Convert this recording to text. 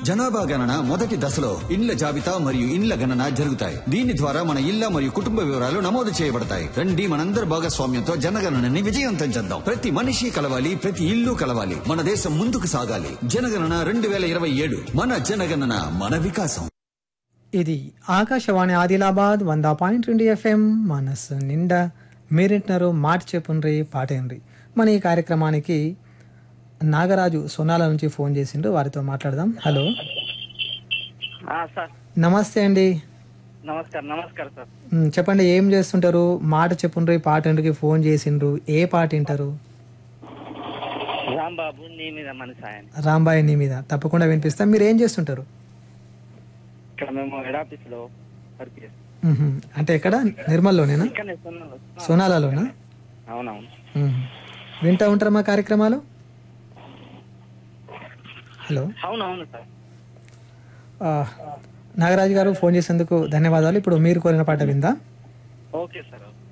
జనాభా గణన మొదటి దశలో ఇండ్ల జాబితా మరియు ఇండ్ల గణన జరుగుతాయి దీని ద్వారా మన ఇళ్ల మరియు కుటుంబ వివరాలు నమోదు చేయబడతాయి రండి మనందరి భాగస్వామ్యంతో జనగణనని విజయవంతం చేద్దాం ప్రతి మనిషి కలవాలి ప్రతి ఇల్లు కలవాలి మన దేశం ముందుకు సాగాలి జనగణన రెండు వేల ఇరవై ఏడు మన జనగణన మన వికాసం ఇది ఆకాశవాణి ఆదిలాబాద్ వంద పాయింట్ రెండు ఎఫ్ఎం మనస్సు నిండా మీరింటున్నారు మాట చెప్పుండ్రి పాటేండ్రి మన ఈ కార్యక్రమానికి నాగరాజు సోనాల నుంచి ఫోన్ చేసిండ్రు వారితో మాట్లాడదాం హలో ఆ, సార్ నమస్తే అండి నమస్కారం నమస్కారం సార్ మ్, చెప్పండి ఏం చేస్తుంటారు మాట చెప్పుండ్రి పాటేండ్రికి ఫోన్ చేసిండ్రు ఏ పాట వింటారు రాంబాబు నీ మీద మనసు ఆయన రాంబాయి నీ మీద తప్పకుండా వినిపిస్తాం మీరు ఏం చేస్తుంటారు ఇక్కడ మేము హెడ్ ఆఫీస్ లో వర్క్ చేస్తాం మ్హూ. అంటే ఎక్కడ నిర్మల్లోనేనా ఇక్కడనే సొన్నాలో. సోనాలాలోనా అవునవును మ్మ్. వింటా ఉంటారా మా కార్యక్రమాలు హలో అవునవును సార్ ఆ, నాగరాజు గారు ఫోన్ చేసేందుకు ధన్యవాదాలు ఇప్పుడు మీరు కోరిన పాట విందా ఓకే సార్ ఓకే